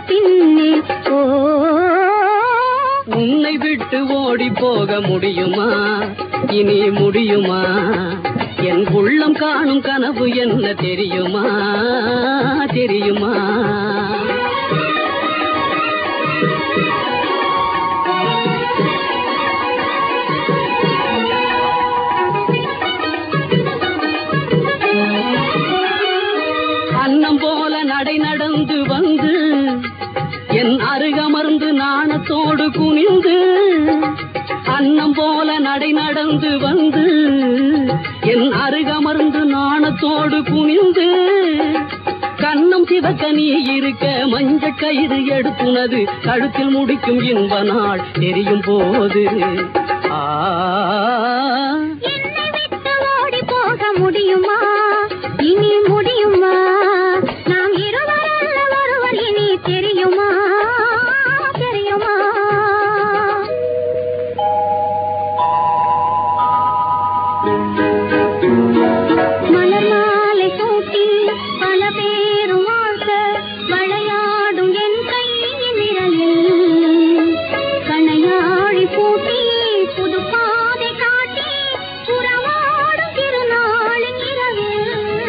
பின்னே ஓ உன்னை விட்டு ஓடி போக முடியுமா இனி முடியுமா என் உள்ளம் காணும் கனவு என்ன தெரியுமா தெரியுமா அன்னம் போல நடை நடந்து வந்து என் அருகமர்ந்து நாணத்தோடு குனிந்து அன்னம் போல நடை நடந்து வந்து என் அருகமர்ந்து நாணத்தோடு குனிந்து கண்ணம் சிவக்க நீ இருக்க மஞ்ச கயிறு எடுத்துனது கழுத்தில் முடிக்கும் இன்ப நாள் தெரியும் போது ஆ என்னை விட்டு ஓடி போக முடியுமா இனி முடியுமா நாம் இருவர் அல்ல ஒருவர் இனி தெரியுமா தெரியுமா மலர் மாலை சூட்டி பல பேரும் வாழ்த்த விளையாடும் என் கையின் விரலில் கணையாழி பூட்டி புது பாதை காட்டி புறவாடும் திருநாளின் இரவில்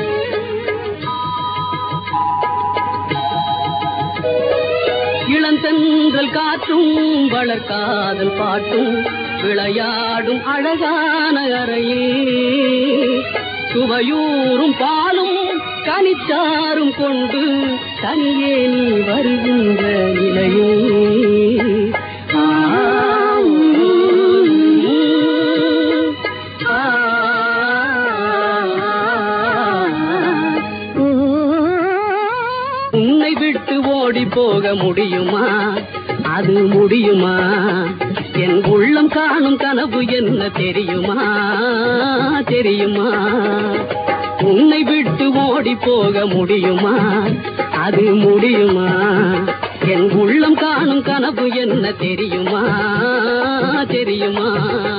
இளந்தென்றல் காற்றும் வளர்காதல் பாட்டும் விளையாடும் அழகான அறையில் சுவையூறும் பாலும் கனிச்சாரும் கொண்டு தனியே நீ வருகின்ற நிலையில் ஆ, ஆ, ஓ உன்னை விட்டு ஓடி போக முடியுமா அது முடியுமா என் உள்ளம் காணும் கனவு என்ன தெரியுமா தெரியுமா உன்னை விட்டு ஓடி போக முடியுமா அது முடியுமா என் உள்ளம் காணும் கனவு என்ன தெரியுமா தெரியுமா